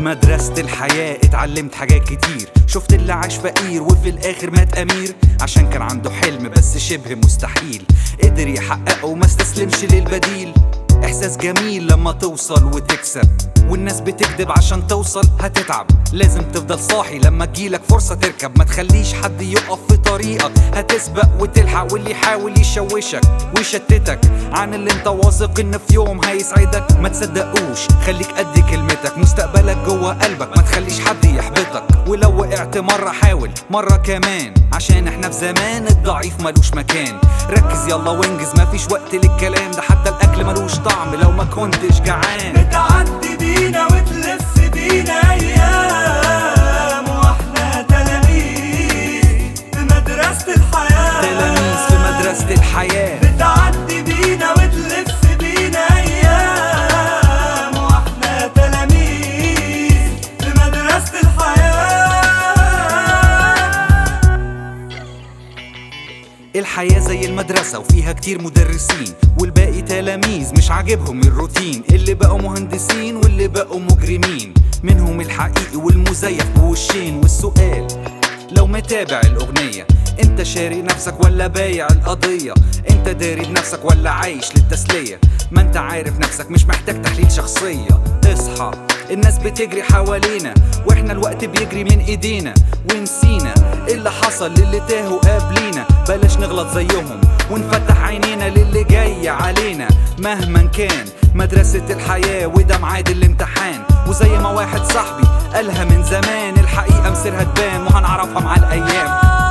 مدرسة الحياة اتعلمت حاجات كتير شفت اللي عاش فقير وفي الآخر مات أمير عشان كان عنده حلم بس شبه مستحيل قدر يحققه وما استسلمش للبديل إحساس جميل لما توصل وتكسب والناس بتكذب عشان توصل هتتعب لازم تفضل صاحي لما تجيلك فرصة تركب ما تخليش حد يقف في طريقك هتسبق وتلحق واللي يحاول يشوشك ويشتتك عن اللي انت واثق ان في يوم هيسعدك ما تصدقوش خليك قد كلمتك مستقبلك جوه قلبك ما تخليش حد يحبطك ولو وقعت مرة حاول مرة كمان عشان احنا في زمان الضعيف ملوش مكان ركز يلا وانجز مفيش وقت للكلام ده حتى الاكل ملوش طعم لو ما كنتش جعان بتعدي بينا وتلف بينا ايام واحنا تلاميذ في مدرسة الحياة تلاميذ في مدرسة الحياة بتعدي بينا وتلف بينا ايام واحنا تلاميذ في مدرسة الحياة الحياة زي المدرسة وفيها كتير مدرسين والباقي تلاميذ مش عاجبهم الروتين اللي بقوا مهندسين واللي بقوا مجرمين منهم الحقيقي والمزيف بوشين والسؤال لو متابع الأغنية انت شاري نفسك ولا بايع القضية انت داري بنفسك ولا عايش للتسلية ما انت عارف نفسك مش محتاج تحليل شخصية اصحى الناس بتجري حوالينا واحنا الوقت بيجري من ايدينا ونسينا اللي حصل للي تاهوا قبلينا بلاش نغلط زيهم ونفتح عينينا للي جاي علينا مهما كان مدرسة الحياة وده ميعاد الامتحان وزي ما واحد صاحبي قالها من زمان الحقيقة مصيرها تبان وهنعرفها مع الأيام